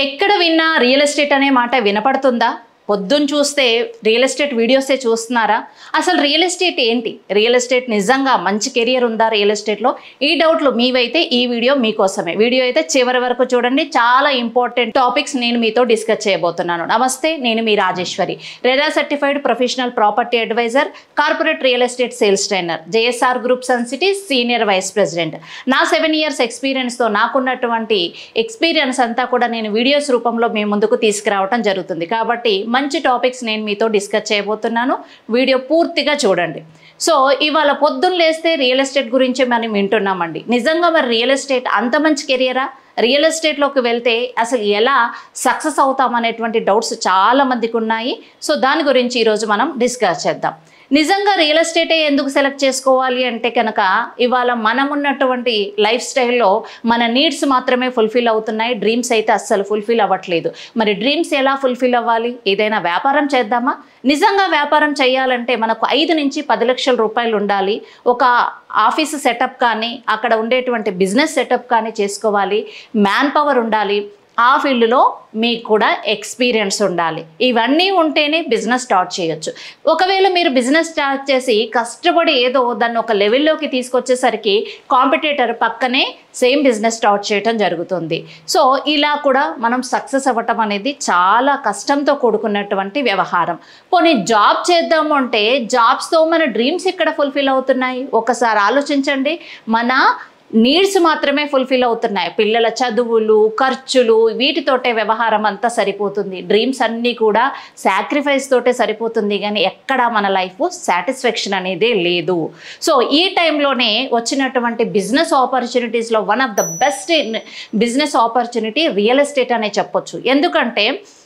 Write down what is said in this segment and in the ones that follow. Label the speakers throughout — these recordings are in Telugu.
Speaker 1: ఎక్కడ విన్నా రియల్ ఎస్టేట్ అనే మాట వినపడుతుందా పొద్దున్న చూస్తే రియల్ ఎస్టేట్ వీడియోసే చూస్తున్నారా అసలు రియల్ ఎస్టేట్ ఏంటి రియల్ ఎస్టేట్ నిజంగా మంచి కెరియర్ ఉందా రియల్ ఎస్టేట్లో ఈ డౌట్లు మీవైతే ఈ వీడియో మీకోసమే వీడియో అయితే చివరి వరకు చూడండి చాలా ఇంపార్టెంట్ టాపిక్స్ నేను మీతో డిస్కస్ చేయబోతున్నాను నమస్తే నేను మీ Rajeshwari RERA certified professional property advisor corporate real estate sales trainer JSR groups and cities senior vice president నా సెవెన్ ఇయర్స్ ఎక్స్పీరియన్స్తో నాకున్నటువంటి ఎక్స్పీరియన్స్ అంతా కూడా నేను వీడియోస్ రూపంలో మీ ముందుకు తీసుకురావడం జరుగుతుంది కాబట్టి మంచి టాపిక్స్ నేను మీతో డిస్కస్ చేయబోతున్నాను వీడియో పూర్తిగా చూడండి సో ఇవాళ పొద్దున్న లేస్తే రియల్ ఎస్టేట్ గురించి మనం వింటున్నామండి నిజంగా మరి రియల్ ఎస్టేట్ అంత మంచి కెరియరా రియల్ ఎస్టేట్లోకి వెళ్తే అసలు ఎలా సక్సెస్ అవుతాం అనేటువంటి డౌట్స్ చాలా మందికి ఉన్నాయి సో దాని గురించి ఈరోజు మనం డిస్కస్ చేద్దాం నిజంగా రియల్ ఎస్టేటే ఎందుకు సెలెక్ట్ చేసుకోవాలి అంటే కనుక ఇవాళ మనం ఉన్నటువంటి లైఫ్ స్టైల్లో మన నీడ్స్ మాత్రమే ఫుల్ఫిల్ అవుతున్నాయి డ్రీమ్స్ అయితే అస్సలు ఫుల్ఫిల్ అవ్వట్లేదు మరి డ్రీమ్స్ ఎలా ఫుల్ఫిల్ అవ్వాలి ఏదైనా వ్యాపారం చేద్దామా నిజంగా వ్యాపారం చేయాలంటే మనకు ఐదు నుంచి పది లక్షల రూపాయలు ఉండాలి ఒక ఆఫీస్ సెటప్ కానీ అక్కడ ఉండేటువంటి బిజినెస్ సెటప్ కానీ చేసుకోవాలి మ్యాన్ పవర్ ఉండాలి ఆ ఫీల్డ్లో మీకు కూడా ఎక్స్పీరియన్స్ ఉండాలి ఇవన్నీ ఉంటేనే బిజినెస్ స్టార్ట్ చేయొచ్చు ఒకవేళ మీరు బిజినెస్ స్టార్ట్ చేసి కష్టపడి ఏదో దాన్ని ఒక లెవెల్లోకి తీసుకొచ్చేసరికి కాంపిటేటర్ పక్కనే సేమ్ బిజినెస్ స్టార్ట్ చేయటం జరుగుతుంది సో ఇలా కూడా మనం సక్సెస్ అవ్వటం అనేది చాలా కష్టంతో కూడుకున్నటువంటి వ్యవహారం పోనీ జాబ్ చేద్దాము అంటే జాబ్స్తో మన డ్రీమ్స్ ఎక్కడ ఫుల్ఫిల్ అవుతున్నాయి ఒకసారి ఆలోచించండి మన నీడ్స్ మాత్రమే ఫుల్ఫిల్ అవుతున్నాయి పిల్లల చదువులు ఖర్చులు వీటితోటే వ్యవహారం అంతా సరిపోతుంది డ్రీమ్స్ అన్నీ కూడా సాక్రిఫైస్ తోటే సరిపోతుంది కానీ ఎక్కడ మన లైఫ్ సాటిస్ఫాక్షన్ అనేదే లేదు సో ఈ టైంలోనే వచ్చినటువంటి బిజినెస్ ఆపర్చునిటీస్లో one of the best business opportunity real estate అనే చెప్పొచ్చు ఎందుకంటే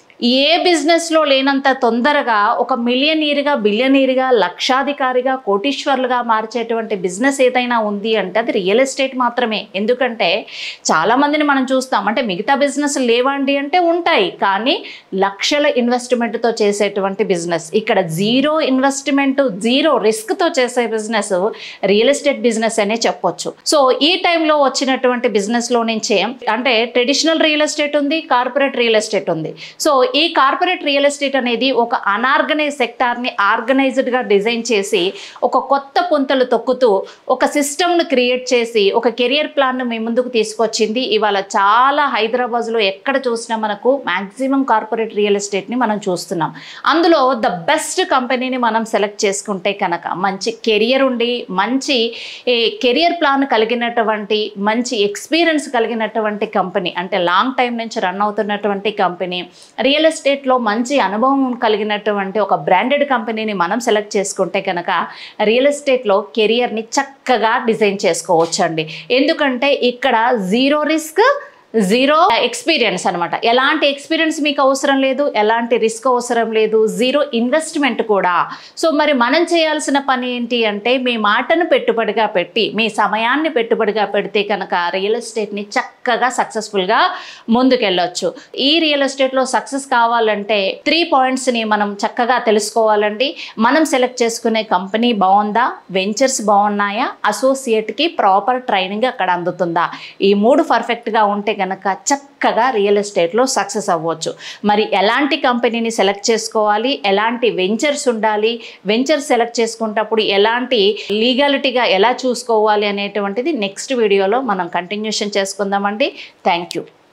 Speaker 1: ఏ బిజినెస్లో లేనంత తొందరగా ఒక మిలియనీర్గా బిలియనీర్గా లక్షాధికారిగా కోటీశ్వర్లుగా మార్చేటువంటి బిజినెస్ ఏదైనా ఉంది అంటే అది రియల్ ఎస్టేట్ మాత్రమే ఎందుకంటే చాలామందిని మనం చూస్తాం అంటే మిగతా బిజినెస్ లేవండి అంటే ఉంటాయి కానీ లక్షల ఇన్వెస్ట్మెంట్తో చేసేటువంటి బిజినెస్ ఇక్కడ జీరో ఇన్వెస్ట్మెంట్ జీరో రిస్క్తో చేసే బిజినెస్ రియల్ ఎస్టేట్ బిజినెస్ అనే చెప్పొచ్చు సో ఈ టైంలో వచ్చినటువంటి బిజినెస్లో నుంచే అంటే ట్రెడిషనల్ రియల్ ఎస్టేట్ ఉంది కార్పొరేట్ రియల్ ఎస్టేట్ ఉంది సో ఈ కార్పొరేట్ రియల్ ఎస్టేట్ అనేది ఒక అనార్గనైజ్ సెక్టార్ని ఆర్గనైజ్డ్గా డిజైన్ చేసి ఒక కొత్త పుంతలు తొక్కుతూ ఒక సిస్టమ్ను క్రియేట్ చేసి ఒక కెరియర్ ప్లాన్ను మీ ముందుకు తీసుకొచ్చింది ఇవాళ చాలా హైదరాబాద్లో ఎక్కడ చూసినా మనకు మ్యాక్సిమం కార్పొరేట్ రియల్ ఎస్టేట్ని మనం చూస్తున్నాం అందులో ద బెస్ట్ కంపెనీని మనం సెలెక్ట్ చేసుకుంటే కనుక మంచి కెరియర్ ఉండి మంచి కెరియర్ ప్లాన్ కలిగినటువంటి మంచి ఎక్స్పీరియన్స్ కలిగినటువంటి కంపెనీ అంటే లాంగ్ టైం నుంచి రన్ అవుతున్నటువంటి కంపెనీ రియల్ ఎస్టేట్లో మంచి అనుభవం కలిగినటువంటి ఒక బ్రాండెడ్ కంపెనీని మనం సెలెక్ట్ చేసుకుంటే కనుక రియల్ ఎస్టేట్లో కెరియర్ని చక్కగా డిజైన్ చేసుకోవచ్చు అండి ఎందుకంటే ఇక్కడ జీరో రిస్క్ జీరో ఎక్స్పీరియన్స్ అనమాట ఎలాంటి ఎక్స్పీరియన్స్ మీకు అవసరం లేదు ఎలాంటి రిస్క్ అవసరం లేదు జీరో ఇన్వెస్ట్మెంట్ కూడా సో మరి మనం చేయాల్సిన పని ఏంటి అంటే మీ మాటను పెట్టుబడిగా పెట్టి మీ సమయాన్ని పెట్టుబడిగా పెడితే కనుక రియల్ ఎస్టేట్ని చక్కగా సక్సెస్ఫుల్గా ముందుకెళ్ళొచ్చు ఈ రియల్ ఎస్టేట్లో సక్సెస్ కావాలంటే త్రీ పాయింట్స్ని మనం చక్కగా తెలుసుకోవాలండి మనం సెలెక్ట్ చేసుకునే కంపెనీ బాగుందా వెంచర్స్ బాగున్నాయా అసోసియేట్కి ప్రాపర్ ట్రైనింగ్ అక్కడ అందుతుందా ఈ మూడు పర్ఫెక్ట్గా ఉంటే కనుక చక్కగా రియల్ ఎస్టేట్లో సక్సెస్ అవ్వచ్చు మరి ఎలాంటి కంపెనీని సెలెక్ట్ చేసుకోవాలి ఎలాంటి వెంచర్స్ ఉండాలి వెంచర్స్ సెలెక్ట్ చేసుకున్నప్పుడు ఎలాంటి లీగాలిటీగా ఎలా చూసుకోవాలి అనేటువంటిది నెక్స్ట్ వీడియోలో మనం కంటిన్యూషన్ చేసుకుందామండి థ్యాంక్ యూ